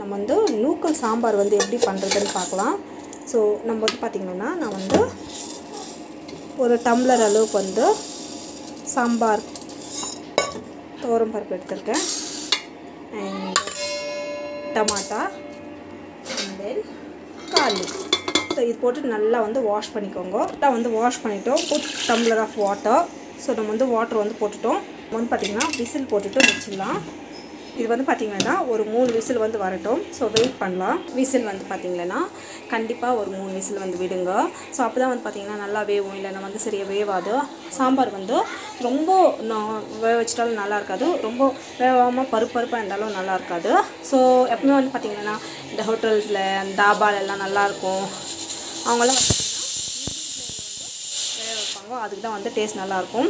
நம்ம வந்து நூக்கல் சாம்பார் வந்து எப்படி பண்ணுறதுன்னு பார்க்கலாம் ஸோ நம்ம வந்து பார்த்திங்கன்னா நான் வந்து ஒரு டம்ளர் அளவுக்கு வந்து சாம்பார் தோரம் பருப்பு எடுத்திருக்கேன் and tomato and then garlic so இது போட்டு நல்லா வந்து வாஷ் பண்ணிக்கோங்க கரெக்டாக வந்து வாஷ் பண்ணிட்டோம் put tumbler of water so நம்ம வந்து வாட்டர் வந்து போட்டுட்டோம் நம்ம வந்து பார்த்திங்கன்னா விசில் போட்டுட்டு வச்சிடலாம் இது வந்து பார்த்திங்கன்னா ஒரு மூணு விசில் வந்து வரட்டும் ஸோ வெயிட் பண்ணலாம் விசில் வந்து பார்த்திங்கன்னா கண்டிப்பாக ஒரு மூணு விசில் வந்து விடுங்க ஸோ அப்போ தான் வந்து பார்த்திங்கன்னா நல்லா வேவும் இல்லைன்னா வந்து சரியாக வேவாது சாம்பார் வந்து ரொம்ப நா- வேக வச்சிட்டாலும் நல்லா இருக்காது ரொம்ப வேகாமல் பருப்பு பருப்பாக இருந்தாலும் நல்லா இருக்காது ஸோ எப்பவுமே வந்து பார்த்திங்கன்னா இந்த ஹோட்டல்ஸில் தாபால எல்லாம் நல்லாயிருக்கும் அவங்களாம் வந்து வேக வைப்பாங்க அதுக்கு தான் வந்து டேஸ்ட் நல்லாயிருக்கும்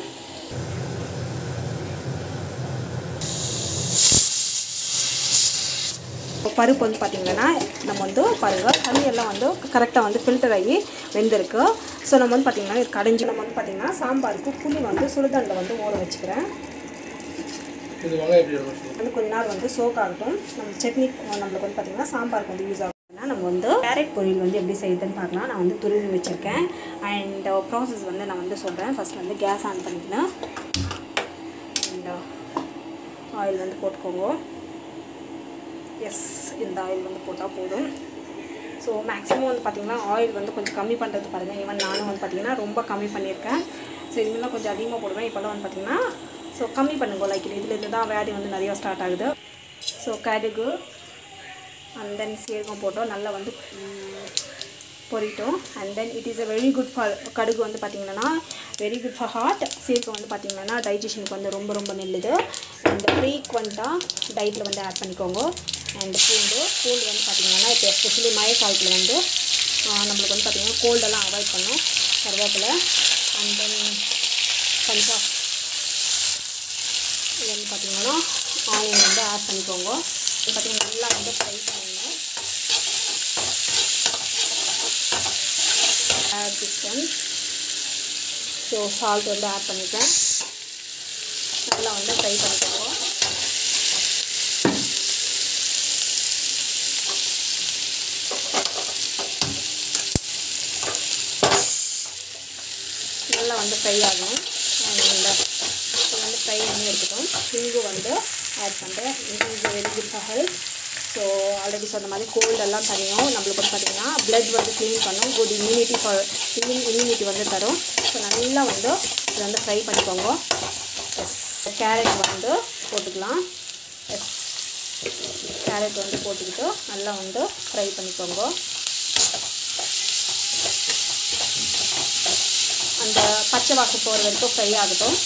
இப்போ பருப்பு வந்து பார்த்திங்கன்னா நம்ம வந்து பாருங்கள் தண்ணியெல்லாம் வந்து கரெக்டாக வந்து ஃபில்டர் ஆகி வெந்திருக்கு ஸோ நம்ம வந்து பார்த்திங்கன்னா இது கடைஞ்சி நம்ம வந்து பார்த்திங்கன்னா சாம்பாருக்கு புளி வந்து சுடுதண்டில் வந்து ஊற வச்சுக்கிறேன் இது வெங்காயம் எப்படி இருக்கும் வந்து கொஞ்ச நாள் வந்து சோக் ஆகட்டும் நம்ம சட்னி நம்மளுக்கு வந்து பார்த்திங்கன்னா சாம்பாருக்கு வந்து யூஸ் ஆகும்னா நம்ம வந்து கேரட் பொரியல் வந்து எப்படி செய்யுதுன்னு பார்க்கலாம் நான் வந்து துருவி வச்சுருக்கேன் அண்ட் ப்ராசஸ் வந்து நான் வந்து சொல்கிறேன் ஃபஸ்ட் வந்து கேஸ் ஆன் பண்ணிக்கலாம் அண்ட் ஆயில் வந்து போட்டுக்கோங்க எஸ் இந்த ஆயில் வந்து போட்டால் போதும் ஸோ மேக்ஸிமம் வந்து பார்த்திங்கன்னா ஆயில் வந்து கொஞ்சம் கம்மி பண்ணுறது பாருங்கள் ஈவன் நானும் வந்து பார்த்திங்கன்னா ரொம்ப கம்மி பண்ணியிருக்கேன் ஸோ இதுலாம் கொஞ்சம் அதிகமாக போடுவேன் இப்போல்லாம் வந்து பார்த்திங்கன்னா ஸோ கம்மி பண்ணுங்க லைக் இதுலேருந்து தான் வியாதி வந்து நிறையா ஸ்டார்ட் ஆகுது ஸோ கடுகு அண்ட் தென் சீரகம் போட்டோம் நல்லா வந்து ம், பொரிட்டோம் and then it is a very good for கடுகு வந்து பார்த்திங்கன்னா வெரி குட் ஃபார் ஹார்ட் சீரகம் வந்து பார்த்திங்கன்னா டைஜஷனுக்கு வந்து ரொம்ப ரொம்ப நல்லது அண்ட் ஃப்ரீக்வெண்ட்டாக டயட்டில் வந்து ஆட் பண்ணிக்கோங்க அண்ட் பூண்டு பூண்டு வந்து பார்த்திங்கன்னா இப்போ எஸ்பெஷலி மழை காலத்தில் வந்து ஆ, நம்மளுக்கு வந்து பார்த்திங்கன்னா கோல்டெல்லாம் அவாய்ட் பண்ணும் கருவேப்பிலை அண்ட் தென் கொஞ்சம் இது வந்து பார்த்திங்கன்னா ஆனியன் வந்து ஆட் பண்ணிக்கோங்க இது பார்த்திங்கன்னா நல்லா வந்து ஃப்ரை பண்ணுங்க add this one so salt வந்து ஆட் பண்ணிப்பேன் நல்லா வந்து ஃப்ரை பண்ணிக்கோங்க நல்லா வந்து ஃப்ரை ஆகணும் அண்ட் இது வந்து ஃப்ரை பண்ணி எடுத்துட்டோம் இங்கு வந்து ஆட் பண்ணுறேன் இது is very good for health so already சொன்ன மாதிரி கோல்டெல்லாம் தனியும் நம்மளுக்கு வந்து பார்த்திங்கன்னா blood வந்து க்ளீன் பண்ணும் குட் இம்யூனிட்டி ஃபார் இம்யூனிட்டி வந்து தரும் ஸோ நல்லா வந்து இதை வந்து ஃப்ரை பண்ணிக்கோங்க எஸ் கேரட் வந்து போட்டுக்கலாம் எஸ் கேரட் வந்து போட்டுக்கிட்டு நல்லா வந்து ஃப்ரை பண்ணிக்கோங்க அந்த பச்சை வாசம் போகிற வரைக்கும் ஃப்ரை ஆகட்டும்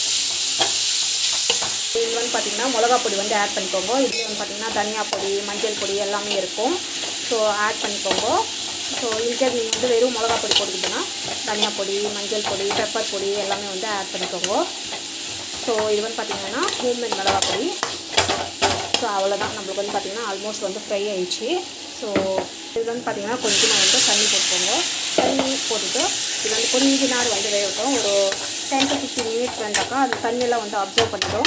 இது வந்து பார்த்திங்கன்னா மிளகா பொடி வந்து ஆட் பண்ணிக்கோங்க இதுலேயே வந்து பார்த்திங்கன்னா தனியா பொடி மஞ்சள் பொடி எல்லாமே இருக்கும் ஸோ ஆட் பண்ணிக்கோங்க ஸோ இன்கேஸ் நீங்கள் வந்து வெறும் மிளகா பொடி போட்டுக்கிட்டோன்னா தனியா பொடி மஞ்சள் பொடி பெப்பர் பொடி எல்லாமே வந்து ஆட் பண்ணிக்கோங்க ஸோ இது வந்து பார்த்திங்கன்னா ஹோம்மேட் மிளகா பொடி ஸோ அவ்வளோதான் நம்மளுக்கு வந்து பார்த்திங்கன்னா ஆல்மோஸ்ட் வந்து ஃப்ரை ஆயிடுச்சு ஸோ இது வந்து பார்த்திங்கன்னா கொஞ்சமாக வந்து தண்ணி போட்டுக்கோங்க தண்ணி போட்டுட்டு இது வந்து கொஞ்ச நேரம் வந்து வேகட்டும் ஒரு டென் டு ஃபிஃப்டீன் மினிட்ஸ் வந்தாக்கா அந்த தண்ணியெல்லாம் வந்து அப்சர்வ் பண்ணிடும்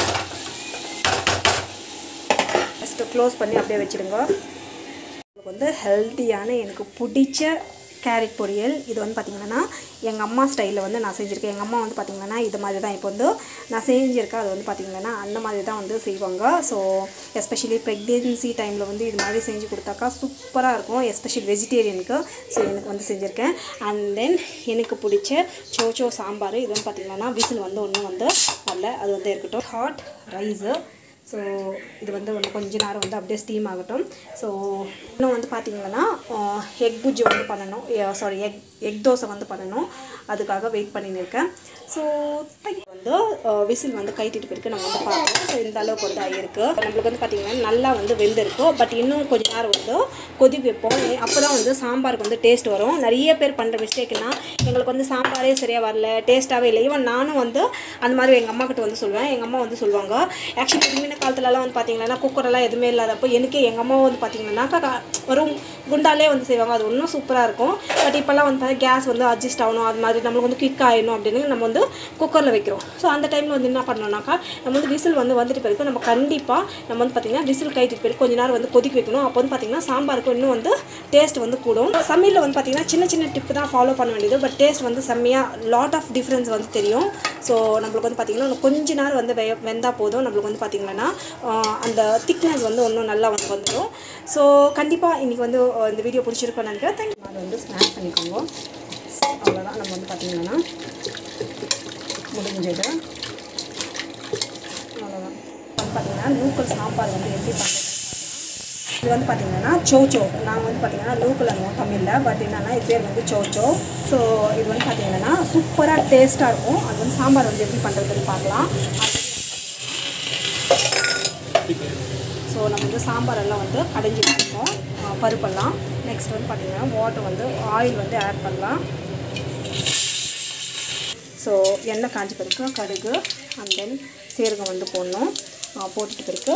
ஃபஸ்ட்டு க்ளோஸ் பண்ணி அப்படியே வச்சுடுங்க உங்களுக்கு வந்து ஹெல்த்தியான எனக்கு பிடிச்ச கேரட் பொரியல் இது வந்து பார்த்திங்கன்னா எங்கள் அம்மா ஸ்டைலில் வந்து நான் செஞ்சுருக்கேன் எங்கள் அம்மா வந்து பார்த்திங்கன்னா இது மாதிரி தான் இப்போ வந்து நான் செஞ்சுருக்கேன் அது வந்து பார்த்திங்கன்னா அந்த மாதிரி தான் வந்து செய்வாங்க ஸோ எஸ்பெஷலி ப்ரெக்னென்சி டைமில் வந்து இது மாதிரி செஞ்சு கொடுத்தாக்கா சூப்பராக இருக்கும் எஸ்பெஷலி வெஜிடேரியனுக்கு ஸோ எனக்கு வந்து செஞ்சுருக்கேன் அண்ட் தென் எனக்கு பிடிச்ச சோச்சோ சாம்பார் இது வந்து பார்த்திங்கன்னா விசில் வந்து ஒன்றும் வந்து வரல அது வந்து இருக்கட்டும் ஹாட் ரைஸு ஸோ இது வந்து ஒன்று கொஞ்ச நேரம் வந்து அப்படியே ஸ்டீம் ஆகட்டும் ஸோ இன்னும் வந்து பார்த்தீங்கன்னா எக் புஜ்ஜி வந்து பண்ணணும் சாரி எக் எக் தோசை வந்து பண்ணணும் அதுக்காக வெயிட் பண்ணின்னு இருக்கேன் ஸோ வந்து விசில் வந்து கைட்டிட்டு போயிருக்கு நம்ம வந்து பார்த்தோம் ஸோ இந்த அளவுக்கு வந்து ஆகிருக்கு நம்மளுக்கு வந்து பார்த்திங்கன்னா நல்லா வந்து வெந்திருக்கும் பட் இன்னும் கொஞ்ச நேரம் வந்து கொதி வைப்போம் அப்போ தான் வந்து சாம்பாருக்கு வந்து டேஸ்ட் வரும் நிறைய பேர் பண்ணுற மிஸ்டேக்னா எங்களுக்கு வந்து சாம்பாரே சரியாக வரல டேஸ்ட்டாகவே இல்லை ஈவன் நானும் வந்து அந்த மாதிரி எங்கள் அம்மா கிட்ட வந்து சொல்லுவேன் எங்கள் அம்மா வந்து சொல்லுவாங்க ஆக்சுவலி இதுவுமே காலத்துலலாம் வந்து பார்த்தீங்கன்னா குக்கரெல்லாம் எதுவுமே இல்லாதப்போ எனக்கே எங்கள் அம்மா வந்து பார்த்தீங்கன்னாக்கா வெறும் குண்டாலே வந்து செய்வாங்க அது இன்னும் சூப்பராக இருக்கும் பட் இப்போல்லாம் வந்து பார்த்தா கேஸ் வந்து அட்ஜஸ்ட் ஆகணும் அது மாதிரி நம்மளுக்கு வந்து குயிக் ஆகணும் அப்படின்னு நம்ம வந்து குக்கரில் வைக்கிறோம் ஸோ அந்த டைமில் வந்து என்ன பண்ணோம்னாக்கா நம்ம வந்து விசில் வந்து வந்துட்டு பிறகு நம்ம கண்டிப்பாக நம்ம வந்து பார்த்திங்கன்னா விசில் கைட்டு பிறகு கொஞ்ச நேரம் வந்து கொதிக்க வைக்கணும் அப்போ வந்து பார்த்திங்கன்னா சாம்பாருக்கு இன்னும் வந்து டேஸ்ட் வந்து கூடும் சமையலில் வந்து பார்த்திங்கன்னா சின்ன சின்ன டிப்பு தான் ஃபாலோ பண்ண வேண்டியது பட் டேஸ்ட் வந்து செம்மையாக லாட் ஆஃப் டிஃப்ரென்ஸ் வந்து தெரியும் ஸோ நம்மளுக்கு வந்து பார்த்திங்கன்னா இன்னும் கொஞ்ச நேரம் வந்து வெ வெந்தால் போதும் நம்மளுக்கு வந்து பார்த்திங்கன்னா ஆஹ், அந்த திக்னஸ் வந்து இன்னும் நல்லா வந்து வந்துடும் ஸோ கண்டிப்பாக இன்றைக்கி வந்து ஆஹ், இந்த வீடியோ பிடிச்சிருக்கோன்னு நினைக்கிறேன் தேங்க்யூ அதை வந்து ஸ்மாஷ் பண்ணிக்கோங்க அவ்வளோதான் நம்ம வந்து பார்த்திங்கன்னா முடிஞ்சது அவ்வளோதான் வந்து பார்த்திங்கன்னா லூக்கல் சாம்பார் வந்து எப்படி பண்ணுறது இது வந்து பார்த்தீங்கன்னா சோச்சோ நாங்கள் வந்து பார்த்தீங்கன்னா லோக்கல் அனுவோம் தமிழில் பட் என்னன்னா இது பேர் வந்து சோச்சோ ஸோ இது வந்து பார்த்தீங்கன்னா சூப்பராக டேஸ்ட்டாக இருக்கும் அது வந்து சாம்பார் வந்து எப்படி பண்ணுறதுன்னு பார்க்கலாம் ஸோ நம்ம வந்து சாம்பார் எல்லாம் வந்து கடைஞ்சி வச்சுருக்கோம் அஹ் பருப்பெல்லாம் நெக்ஸ்ட் வந்து பார்த்தீங்கன்னா வாட்டர் வந்து ஆயில் வந்து ஆட் பண்ணலாம் ஸோ எண்ணெய் காஞ்ச பிறகு கடுகு அண்ட் தென் சீரகம் வந்து போடணும் அஹ் போட்டுட்டு பிறகு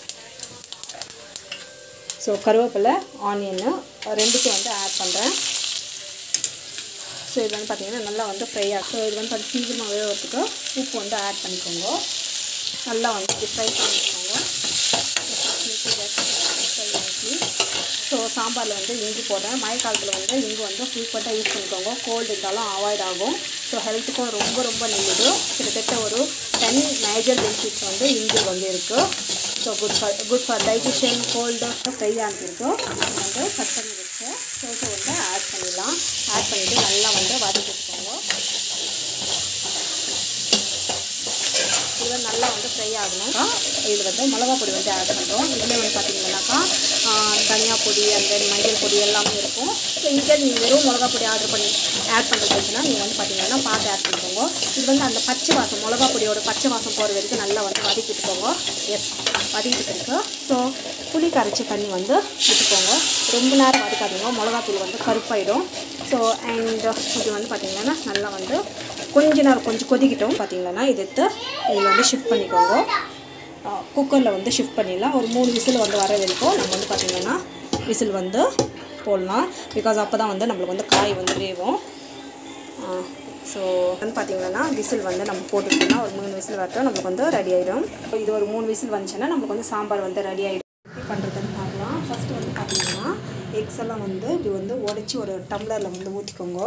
ஸோ கருவேப்பிலை ஆனியனு ரெண்டுத்தையும் வந்து ஆட் பண்ணுறேன் ஸோ இது வந்து பார்த்தீங்கன்னா நல்லா வந்து ஃப்ரை ஆகும் ஸோ இது வந்து பார்த்து சீக்கிரமாக வேகிறதுக்கு உப்பு வந்து ஆட் பண்ணிக்கோங்க நல்லா வந்து இது ஃப்ரை பண்ணிக்கோங்க ஸோ சாம்பாரில் வந்து இஞ்சி போடுறேன் மழை காலத்தில் வந்து இஞ்சி வந்து ஃப்ரீக்வெண்ட்டாக யூஸ் பண்ணிக்கோங்க கோல்டு இருந்தாலும் அவாய்ட் ஆகும் ஸோ ஹெல்த்துக்கும் ரொம்ப ரொம்ப நல்லது கிட்டத்தட்ட ஒரு டென் மேஜர் பெனிஃபிட்ஸ் வந்து இஞ்சி வந்து இருக்குது so good for good for digestion cold fry ஆகிருக்கு வந்து கட் பண்ணி வச்சு சோசை வந்து ஆட் பண்ணிடலாம் ஆட் பண்ணிவிட்டு நல்லா வந்து வதக்கி வச்சுக்கோங்க இது நல்லா வந்து ஃப்ரை ஆகணும்க்கா இது வந்து மிளகா பொடி வந்து ஆட் பண்ணுறோம் இதுலேயே வந்து பார்த்தீங்கன்னாக்கா தனியா பொடி அந்த மஞ்சள் பொடி எல்லாமே இருக்கும் ஸோ இங்கே நீங்கள் வெறும் மிளகா பொடி ஆர்டர் பண்ணி ஆட் பண்ணுறதுக்குன்னா நீங்கள் வந்து பார்த்தீங்கன்னா பார்த்து ஆட் பண்ணிக்கோங்க இது வந்து அந்த பச்சை வாசம் மிளகா பொடியோட பச்சை வாசம் போகிற வரைக்கும் நல்லா வந்து வதக்கிட்டுக்கோங்க எஸ் வதக்கிட்டு இருக்கு ஸோ புளி கரைச்சி தண்ணி வந்து விட்டுக்கோங்க ரொம்ப நேரம் வதக்காதீங்க மிளகாத்தூள் வந்து கருப்பாயிடும் ஸோ அண்ட் இது வந்து பார்த்தீங்கன்னா நல்லா வந்து கொஞ்ச நேரம் கொஞ்சம் கொதிக்கிட்டோம் பார்த்தீங்கன்னா இது எடுத்து இதில் வந்து ஷிஃப்ட் பண்ணிக்கோங்க குக்கரில் வந்து ஷிஃப்ட் பண்ணிடலாம் ஒரு மூணு விசில் வந்து வர வரைக்கும் நம்ம வந்து பார்த்திங்கன்னா விசில் வந்து போடலாம் பிகாஸ் அப்போ தான் வந்து நம்மளுக்கு வந்து காய் வந்து வேகும் ஸோ வந்து பார்த்திங்கன்னா விசில் வந்து நம்ம போட்டுக்கிட்டோம்னா ஒரு மூணு விசில் வரட்டும் நம்மளுக்கு வந்து ரெடி ஆகிடும் இது ஒரு மூணு விசில் வந்துச்சுன்னா நம்மளுக்கு வந்து சாம்பார் வந்து ரெடி ஆகிடும் எப்படி பண்ணுறதுன்னு பார்க்கலாம் ஃபஸ்ட்டு வந்து பார்த்திங்கன்னா எக்ஸ் எல்லாம் வந்து இப்படி வந்து உடச்சி ஒரு டம்ளரில் வந்து ஊற்றிக்கோங்க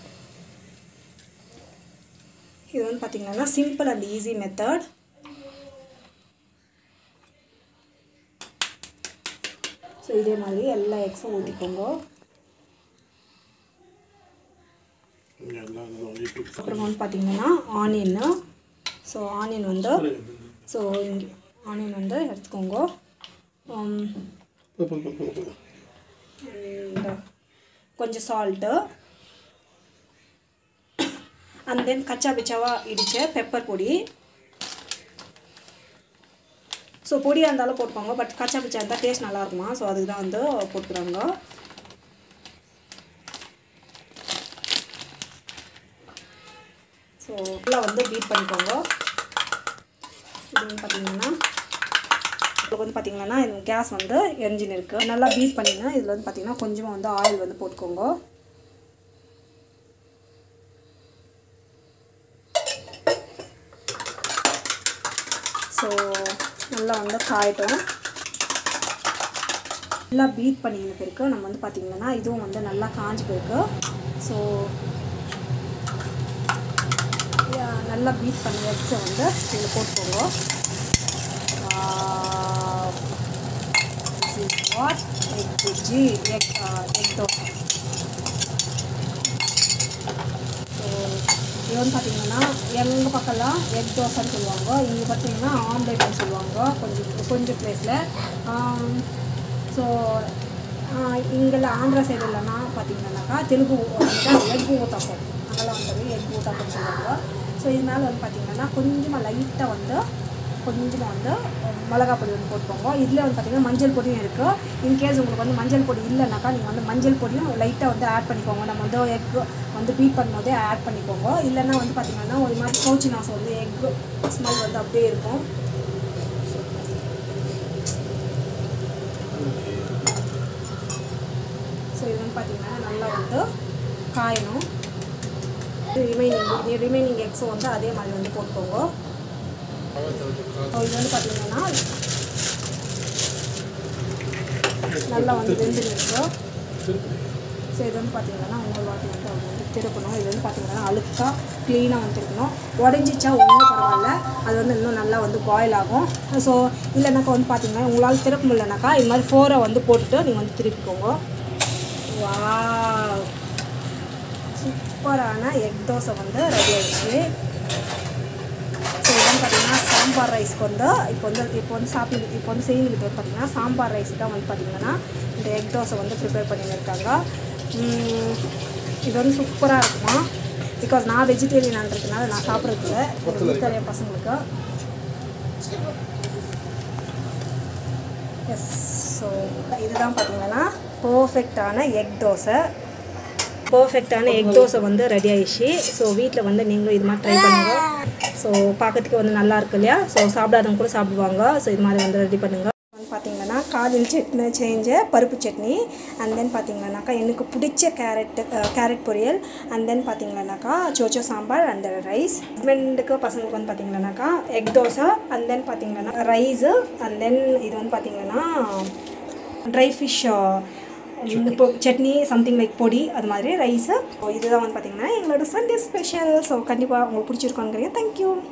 இது வந்து பார்த்திங்கன்னா simple and easy method so இதே மாதிரி எல்லா எக்ஸும் ஊற்றிக்கோங்க அப்புறம் வந்து பார்த்திங்கன்னா ஆனியன்னு ஸோ ஆனியன் வந்து ஸோ இங்கே ஆனியன் வந்து எடுத்துக்கோங்க um, and கொஞ்சம் சால்ட்டு அண்ட் தென் கச்சா பிச்சாவாக இடித்த பெப்பர் பொடி ஸோ பொடியாக இருந்தாலும் போட்டுக்கோங்க பட் கச்சா பிச்சா இருந்தால் டேஸ்ட் நல்லா இருக்குமா ஸோ அதுக்கு தான் வந்து போட்டுக்கிறாங்க ஸோ ஃபுல்லாக வந்து பீட் பண்ணிக்கோங்க இது வந்து பார்த்தீங்கன்னா உங்களுக்கு வந்து பார்த்தீங்கன்னா கேஸ் வந்து எரிஞ்சின் இருக்குது நல்லா பீட் பண்ணிங்கன்னா இதில் வந்து பார்த்தீங்கன்னா கொஞ்சமாக வந்து ஆயில் வந்து போட்டுக்கோங்க ஸோ நல்லா வந்து காயட்டும் நல்லா பீட் பண்ணின பிறகு நம்ம வந்து பார்த்திங்கன்னா இதுவும் வந்து நல்லா காஞ்சு பிறகு ஸோ நல்லா பீட் பண்ணி வச்சு வந்து இதில் போட்டுக்கோங்க வாட் எக் புஜ்ஜி எக் எக் தோசை ஸோ இது வந்து பார்த்தீங்கன்னா எங்கள் பக்கம்லாம் எக் தோசைன்னு சொல்லுவாங்க இங்கே பார்த்தீங்கன்னா ஆம்லேட்னு சொல்லுவாங்க கொஞ்சம் கொஞ்சம் பிளேஸில் ஸோ இங்கெல்லாம் ஆந்திரா சைடுலலாம் பார்த்தீங்கன்னாக்கா தெலுங்கு எக் ஊத்தாப்பம் அங்கெல்லாம் வந்து எக் ஊத்தாப்பம் சொல்லுவாங்க ஸோ இதனால வந்து பார்த்தீங்கன்னா கொஞ்சமாக லைட்டாக வந்து கொஞ்சமாக வந்து மிளகா பொடி வந்து போட்டுக்கோங்க இதில் வந்து பார்த்திங்கன்னா மஞ்சள் பொடியும் இருக்குது இன்கேஸ் உங்களுக்கு வந்து மஞ்சள் பொடி இல்லைனாக்கா நீங்கள் வந்து மஞ்சள் பொடியும் லைட்டாக வந்து ஆட் பண்ணிக்கோங்க நம்ம வந்து எக் வந்து பீட் பண்ணும்போதே ஆட் பண்ணிக்கோங்க இல்லைன்னா வந்து பார்த்திங்கன்னா ஒரு மாதிரி கவுச்சி நாசம் வந்து எக் ஸ்மெல் வந்து அப்படியே இருக்கும் வந்து பார்த்தீங்கன்னா நல்லா வந்து காயணும் ரிமைனிங் ரிமைனிங் எக்ஸும் வந்து அதே மாதிரி வந்து போட்டுக்கோங்க ஸோ இது வந்து பார்த்தீங்கன்னா நல்லா வந்து வெந்து நிற்கும் ஸோ இது வந்து பார்த்தீங்கன்னா இன்னொரு வாட்டி வந்து அவங்க வந்து திருப்பணும் இது வந்து பார்த்தீங்கன்னா அழுக்காக க்ளீனாக வந்து திருப்பணும் உடஞ்சிச்சா ஒன்றும் பரவாயில்ல அது வந்து இன்னும் நல்லா வந்து பாயில் ஆகும் ஸோ இல்லைனாக்கா வந்து பார்த்தீங்கன்னா உங்களால் திருப்ப முடியலனாக்கா இது மாதிரி ஃபோரை வந்து போட்டுட்டு நீங்கள் வந்து திருப்பிக்கோங்க வா சூப்பரான எக் தோசை வந்து ரெடி ஆயிடுச்சு ஸோ இதெல்லாம் பார்த்தீங்கன்னா சாம்பார் ரைஸ்க்கு வந்து இப்போ வந்து இப்போ வந்து சாப்பிட்டு இப்போ வந்து செய்யுங்கிறது வந்து பார்த்தீங்கன்னா சாம்பார் ரைஸ் தான் வந்து பார்த்தீங்கன்னா இந்த எக் தோசை வந்து ப்ரிப்பேர் பண்ணின்னு இருக்காங்க உம், இது வந்து சூப்பராக இருக்குமா பிகாஸ் நான் வெஜிடேரியனான்றதுனால நான் சாப்பிட்றது இல்லை வீட்டில் என் பசங்களுக்கு எஸ் ஸோ இதுதான் பார்த்தீங்கன்னா பர்ஃபெக்டான எக் தோசை பர்ஃபெக்டான எக் தோசை வந்து ரெடி ஆயிடுச்சு ஸோ வீட்டில் வந்து நீங்களும் இது மாதிரி ட்ரை பண்ணுங்க ஸோ பார்க்கறதுக்கு வந்து நல்லா இருக்கு இல்லையா ஸோ சாப்பிடாதவங்க கூட சாப்பிடுவாங்க ஸோ இது மாதிரி வந்து ரெடி பண்ணுங்க வந்து பார்த்தீங்கன்னா காலில் சட்னி செஞ்ச பருப்பு சட்னி அண்ட் தென் பார்த்தீங்கன்னாக்கா எனக்கு பிடிச்ச கேரட் கேரட் பொரியல் அண்ட் தென் பார்த்தீங்கன்னாக்கா சோச்சோ சாம்பார் அண்ட் ரைஸ் ஹஸ்பண்டுக்கு பசங்களுக்கு வந்து பார்த்தீங்கன்னாக்கா எக் தோசை அண்ட் தென் பார்த்தீங்கன்னா ரைஸு அண்ட் தென் இது வந்து பார்த்தீங்கன்னா ட்ரை ஃபிஷ் இப்போ சட்னி சம்திங் லைக் பொடி அது மாதிரி ரைஸு இதுதான் வந்து பார்த்தீங்கன்னா எங்களோட சண்டே ஸ்பெஷல் ஸோ கண்டிப்பாக உங்களுக்கு பிடிச்சிருக்கோங்கிறீங்க தேங்க்யூ